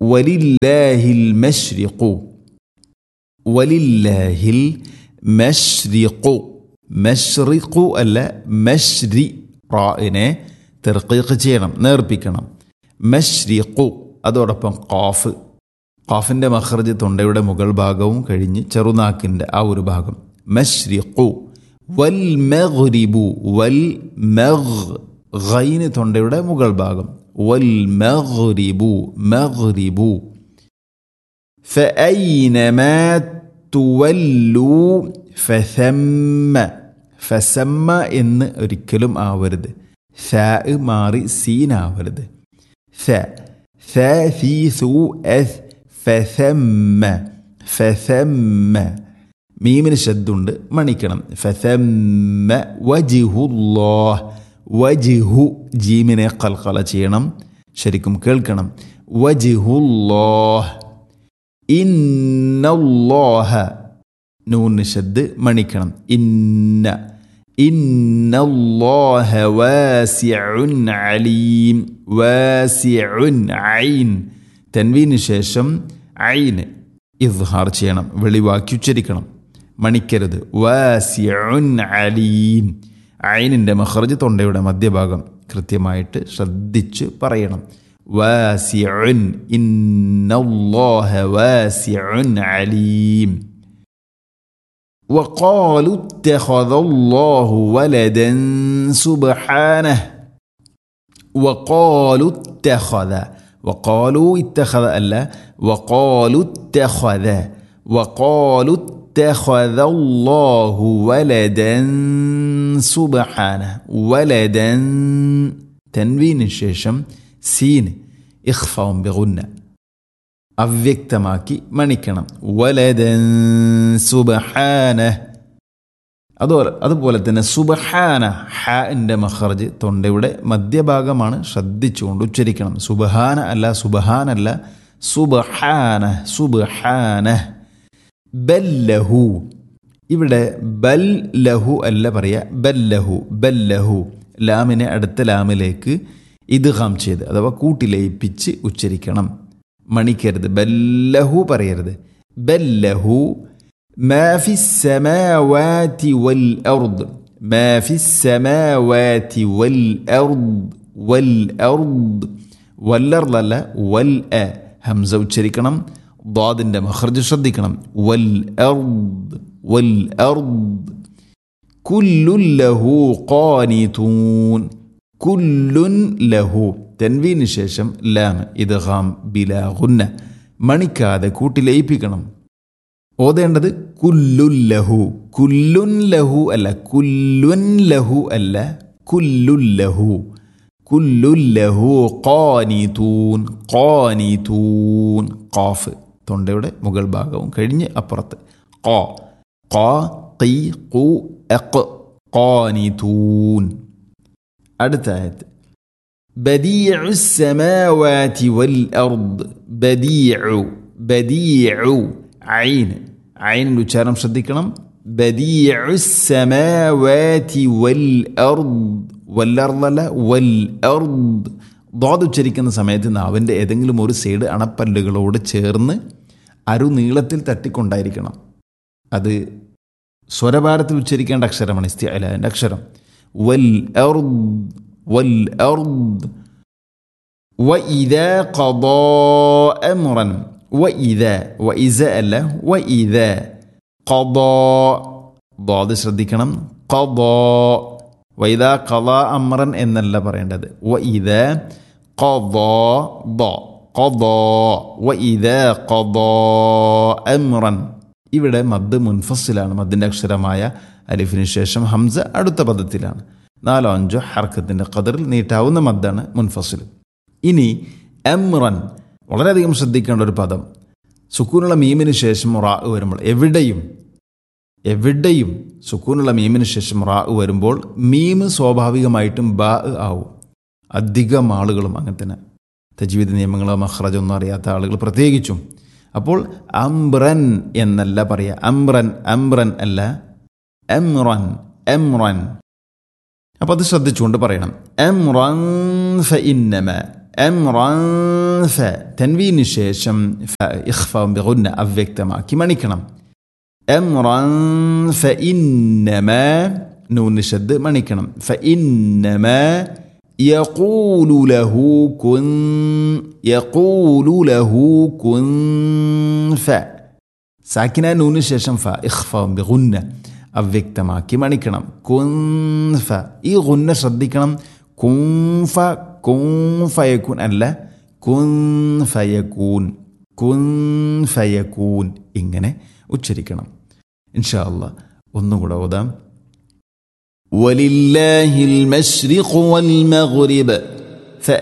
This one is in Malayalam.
വലില്ലാഹിൽ മഷ്രിഖു വലില്ലാഹിൽ മഷ്രിഖു മഷ്രിഖു അല്ല മഷ്രി റായിനെ തെർക്കീഖ് ചെയ്യണം നേർപ്പിക്കണം മഷ്രിഖു അതോടൊപ്പം ഖാഫ് ഖാഫിൻ്റെ മഖർജ് തൊണ്ടയുടെ മുകൾ ഭാഗവും കഴിഞ്ഞ് ചെറുനാക്കിൻ്റെ ആ ഒരു ഭാഗം മഷ്രിഖു വൽ മഗ്രിബു വൽ മഗ് ഗൈന് തൊണ്ടയുടെ മുകൾ ഭാഗം വൽ മഗ്രിബു മഗ്രിബു فأينما تولوا فثم ഫസമ്മ എന്ന് ഒരിക്കലും ആവരുത് ഥ മാറി സീനാവരുത് ث ث ثي ثو أث فثم فثم മീമിന് ശബ്ദമുണ്ട് മണിക്കണം ഫസമ്മ വജിഹുല്ലാഹ് വജിഹു ജീമിനെ കൽക്കല ചെയ്യണം ശരിക്കും കേൾക്കണം വജിഹുല്ലാഹ് ഇന്നല്ലാഹ നൂന് ശബ്ദ് മണിക്കണം ഇന്ന ഇന്നല്ലാഹ വാസിഉൻ അലീം വാസിഉൻ ഐൻ തൻവീന് ശേഷം ഐന് ഇദ്ഹാർ ചെയ്യണം വെളിവാക്കി ഉച്ചരിക്കണം മണിക്കരുത് വാസിഉൻ അലീം ഐനിൻ്റെ മഹർജ് തൊണ്ടയുടെ മധ്യഭാഗം കൃത്യമായിട്ട് ശ്രദ്ധിച്ച് പറയണം വാസിഉൻ ഇന്നല്ലാഹ വാസിഉൻ അലീം وقالوا اتخذ الله ولدا سبحانه وقالوا اتخذ وقالوا اتخذ ألا وقالوا اتخذ وقالوا اتخذ الله ولدا سبحانه ولدا تنوين الشيشم سين إخفاء بغنة അവ്യക്തമാക്കി മണിക്കണം വലദൻ സുബഹാന അതോ അതുപോലെ തന്നെ സുബഹാന ഹാൻ്റെ മഹർജ് തൊണ്ടയുടെ മധ്യഭാഗമാണ് ശ്രദ്ധിച്ചുകൊണ്ട് ഉച്ചരിക്കണം സുബഹാന അല്ല സുബഹാനല്ല സുബഹാന സുബഹാന ബല്ലഹു ഇവിടെ ബൽ ലഹു അല്ല പറയുക ബല്ലഹു ബല്ലഹു ലാമിനെ അടുത്ത ലാമിലേക്ക് ഇദ്ഹാം ചെയ്ത് അഥവാ കൂട്ടിലയിപ്പിച്ച് ഉച്ചരിക്കണം മണിക്കരുത് ബല്ലഹു പറയരുത് ബല്ലഹു ما في السماوات والأرض ما في السماوات والأرض والأرض والأرض അല്ല വൽ എ ഹംസ ഉച്ചരിക്കണം ضادന്റെ മഖർജ് ശ്രദ്ധിക്കണം വൽ അർദ് വൽ അർദ് കുല്ലുൻ ലഹു ഖാനിതൂൻ കുല്ലുൻ ലഹു തൻവീന് ശേഷം ലാം ഇദ്ഗാം ബിലാ ഗുന്ന മണിക്കാതെ കൂട്ടിലയിപ്പിക്കണം ഓതേണ്ടത് കുല്ലുൻ ലഹു കുല്ലുൻ ലഹു അല്ല കുല്ലുൻ ലഹു അല്ല കുല്ലുൻ ലഹു കുല്ലുൻ ലഹു ഖാനിതൂൻ ഖാനിതൂൻ ഖാഫ് തൊണ്ടയുടെ മുകൾ ഭാഗവും കഴിഞ്ഞ് അപ്പുറത്ത് ഖാ ഖാ ഖി ഖു അഖ് ഖാനിതൂൻ അടുത്ത ആയത്ത് بديع السماوات والأرض بديع بديع عين عين ഉച്ചാരണം ശ്രദ്ധിക്കണം بديع السماوات والأرض والأرض അല്ല والأرض ضاد ഉച്ചരിക്കുന്ന സമയത്ത് നാവിൻ്റെ ഏതെങ്കിലും ഒരു സൈഡ് അണപ്പല്ലുകളോട് ചേർന്ന് അരു നീളത്തിൽ തട്ടിക്കൊണ്ടായിരിക്കണം അത് സ്വരഭാരത്തിൽ ഉച്ചരിക്കേണ്ട അക്ഷരമാണ് ഇസ്തിഅലാൻ്റെ അക്ഷരം വൽ والأرض وإذا قضى أمرا وإذا وإذا ألا وإذا قضى ضاد ശ്രദ്ധിക്കണം قضى وإذا قضى أمرا എന്നല്ല പറയേണ്ടത് وإذا قضى ض قضى وإذا قضى أمرا ഇവിടെ മദ് മുൻഫസിലാണ് മദ്ദിൻ്റെ അക്ഷരമായ അലിഫിന് ശേഷം ഹംസ അടുത്ത പദത്തിലാണ് നാലോ അഞ്ചോ ഹർക്കത്തിൻ്റെ കതിറിൽ നീട്ടാവുന്ന മദ്ദാണ് മുൻഫസിൽ ഇനി എംറൻ വളരെയധികം ശ്രദ്ധിക്കേണ്ട ഒരു പദം സുക്കൂനുള്ള മീമിന് ശേഷം റാ വരുമ്പോൾ എവിടെയും എവിടെയും സുക്കൂനുള്ള മീമിന് ശേഷം റാ വരുമ്പോൾ മീമ് സ്വാഭാവികമായിട്ടും ബാ ആവും അധികം ആളുകളും അങ്ങനെ തന്നെ തജ്വീദ് നിയമങ്ങളോ മഹ്റജോ ഒന്നും അറിയാത്ത ആളുകൾ പ്രത്യേകിച്ചും അപ്പോൾ അംബ്രൻ എന്നല്ല പറയുക അംബ്രൻ അംബ്രൻ അല്ല എംറൻ എംറൻ അപ്പോൾ അത് ശ്രദ്ധിച്ചുകൊണ്ട് പറയണം എംറൻ ഫ ഇന്നമ എംറൻ ഫ തൻവീന് ശേഷം ഫ ഇഖ്ഫ ബിഗുന്ന അവ്യക്തമാക്കി മണിക്കണം എംറൻ ഫ ഇന്നമ നൂന് ഷദ് മണിക്കണം ഫ ഇന്നമ يقول له كن يقول له كن ف സാക്കിന നൂന് ശേഷം ഫ ഇഖ്ഫ ബിഗുന്ന അവ്യക്തമാക്കി മണിക്കണം കുൻഫ ഈ ഗുന്ന ശ്രദ്ധിക്കണം കുൻഫ കുൻഫയക്കൂൻ അല്ല കുൻഫയക്കൂൻ കുൻഫയക്കൂൻ ഇങ്ങനെ ഉച്ചരിക്കണം ഇൻഷാ അല്ലാ ഒന്നും കൂടെ ഓതാം ولله المشرق والمغرب